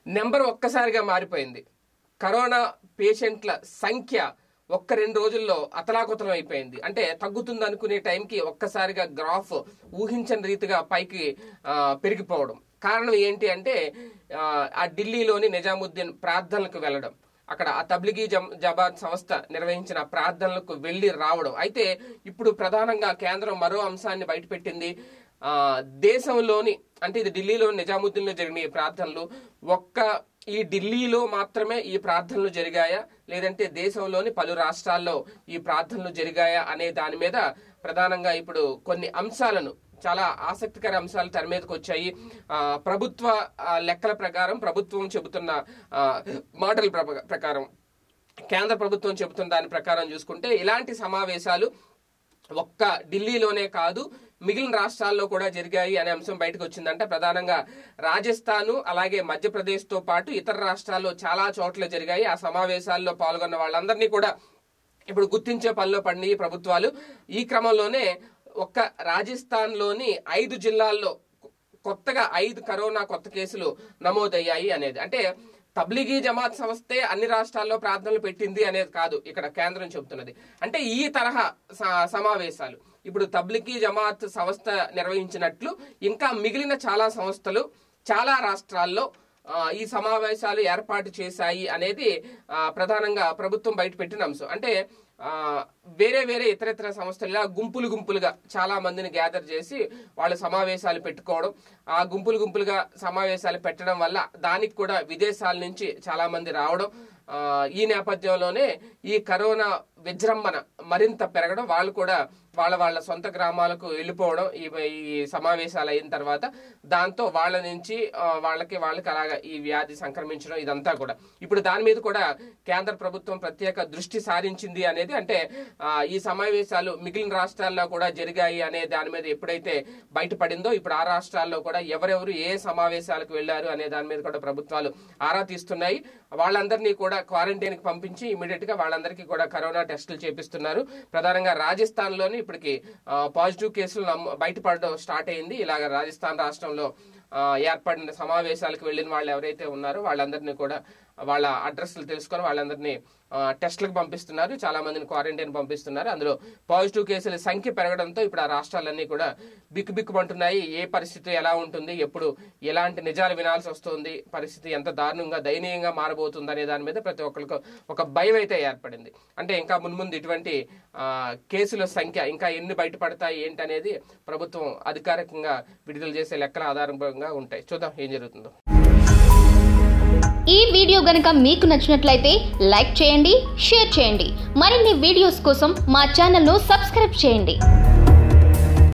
number ఒక్కసారిగా మారిపోయింది corona పేషెంట్ల సంఖ్య ఒక్క రెండు రోజుల్లో అతలాకుతలం అయిపోయింది అంటే తగ్గుతుంది అనుకునే టైంకి ఒక్కసారిగా గ్రాఫ్ ఊహించని రీతిగా పైకి ఆ, పెరిగిపోవడం కారణం ఏంటి అంటే ఆ, ఆ ఢిల్లీలోని నిజాముద్దీన్ ప్రార్థనలకు వెళ్ళడం అక్కడ ఆ తబ్లిగీ జమ్ జమాత్ సంస్థ నిర్వహించిన ప్రార్థనలకు వెళ్లి రావడం అయితే ఇప్పుడు ప్రధానంగా కేంద్రం మరో అంశాన్ని బయటపెట్టింది ఆ దేశంలోని అంటే ఇది ఢిల్లీలో నిజాముద్దీన్లో జరిగిన ఈ ప్రార్థనలు ఒక్క ఈ ఢిల్లీలో మాత్రమే ఈ ప్రార్థనలు జరిగాయా లేదంటే దేశంలోని పలు రాష్ట్రాల్లో ఈ ప్రార్థనలు జరిగాయా అనే దాని మీద ప్రధానంగా ఇప్పుడు కొన్ని అంశాలను చాలా ఆసక్తికర అంశాలు తెర మీదకి వచ్చాయి ఆ, ప్రభుత్వ ఆ, లెక్కల ప్రకారం ప్రభుత్వం చెబుతున్న ఆ, మాటల ప్ర- ప్రకారం కేంద్ర ప్రభుత్వం చెబుతున్న దాని ప్రకారం చూసుకుంటే ఇలాంటి సమావేశాలు ఒక్క ఢిల్లీలోనే కాదు మిగిలిన రాష్ట్రాల్లో కూడా జరిగాయి అనే అంశం బయటకు వచ్చిందంటే ప్రధానంగా రాజస్థాన్ అలాగే మధ్యప్రదేశ్ తో పాటు ఇతర రాష్ట్రాల్లో చాలా చోట్ల జరిగాయి ఆ సమావేశాల్లో పాల్గొన్న వాళ్ళందరినీ కూడా ఇప్పుడు గుర్తించే పనిలో పడినాయి ఈ ప్రభుత్వాలు ఈ క్రమంలోనే ఒక్క రాజస్థాన్లోని ఐదు జిల్లాల్లో కొత్తగా ఐదు కరోనా కొత్త కేసులు నమోదయ్యాయి అనేది అంటే తబ్లిగీ జమాత్ సంస్థే అన్ని రాష్ట్రాల్లో ప్రార్థనలు పెట్టింది అనేది కాదు ఇక్కడ కేంద్రం చెబుతున్నది అంటే ఈ తరహా స- సమావేశాలు ఇప్పుడు తబ్లిగీ జమాత్ సంస్థ నిర్వహించినట్లు ఇంకా మిగిలిన చాలా సంస్థలు చాలా రాష్ట్రాల్లో ఆ, ఈ సమావేశాలు ఏర్పాటు చేశాయి అనేది ఆ, ప్రధానంగా ప్రభుత్వం బయటపెట్టిన అంశం అంటే ఆ, వేరే వేరే ఇతర ఇతర సంస్థలు ఇలా గుంపులు గుంపులుగా చాలా మందిని గ్యాదర్ చేసి వాళ్ళు సమావేశాలు పెట్టుకోవడం ఆ గుంపులు గుంపులుగా సమావేశాలు పెట్టడం వల్ల దానికి కూడా విదేశాల నుంచి చాలా మంది రావడం ఆ, ఈ నేపథ్యంలోనే ఈ కరోనా విజృంభణ మరింత పెరగడం వాళ్ళు కూడా వాళ్ళ వాళ్ళ సొంత గ్రామాలకు వెళ్ళిపోవడం ఈ ఈ సమావేశాలు అయిన తర్వాత దాంతో వాళ్ళ నుంచి ఆ, వాళ్ళకి వాళ్ళకి అలాగా ఈ వ్యాధి సంక్రమించడం ఇదంతా కూడా ఇప్పుడు దాని మీద కూడా కేంద్ర ప్రభుత్వం ప్రత్యేక దృష్టి సారించింది అనేది అంటే ఆ, ఈ సమావేశాలు మిగిలిన రాష్ట్రాల్లో కూడా జరిగాయి అనే దాని మీద ఎప్పుడైతే బయటపడిందో ఇప్పుడు ఆ రాష్ట్రాల్లో కూడా ఎవరెవరు ఏ సమావేశాలకు వెళ్లారు అనే దాని మీద కూడా ప్రభుత్వాలు ఆరా తీస్తున్నాయి వాళ్ళందరినీ కూడా క్వారంటైన్ కి పంపించి ఇమీడియట్ గా వాళ్ళందరికీ కూడా కరోనా టెస్టులు చేపిస్తున్నారు ప్రధానంగా రాజస్థాన్ లోని ఇప్పటికి పాజిటివ్ కేసులు నమో- బయటపడడం స్టార్ట్ అయింది ఇలాగ రాజస్థాన్ రాష్ట్రంలో ఆ, ఏర్పడిన సమావేశాలకు వెళ్ళిన వాళ్ళు ఎవరైతే ఉన్నారో వాళ్ళందరినీ కూడా వాళ్ళ అడ్రస్లు తెలుసుకొని వాళ్ళందరినీ ఆ, టెస్టులకు పంపిస్తున్నారు చాలా మందిని క్వారంటైన్ పంపిస్తున్నారు అందులో పాజిటివ్ కేసుల సంఖ్య పెరగడంతో ఇప్పుడు ఆ రాష్ట్రాలన్నీ కూడా బిక్కుబిక్కుమంటున్నాయి ఏ పరిస్థితి ఎలా ఉంటుంది ఎప్పుడు ఎలాంటి నిజాలు వినాల్సి వస్తుంది పరిస్థితి ఎంత దారుణంగా దయనీయంగా మారబోతుంది అనే దాని మీద ప్రతి ఒక్కరికి ఒక భయం అయితే ఏర్పడింది అంటే ఇంకా మున్ముందు ఇటువంటి ఆ, కేసుల సంఖ్య ఇంకా ఎన్ని బయటపడతాయి ఏంటనేది ప్రభుత్వం అధికారికంగా విడుదల చేసే లెక్కల ఆధారంగా ఉంటాయి చూద్దాం ఏం జరుగుతుందో ఈ వీడియో గనుక మీకు నచ్చినట్లయితే లైక్ చేయండి షేర్ చేయండి మరిన్ని వీడియోస్ కోసం మా ఛానల్ను సబ్స్క్రైబ్ చేయండి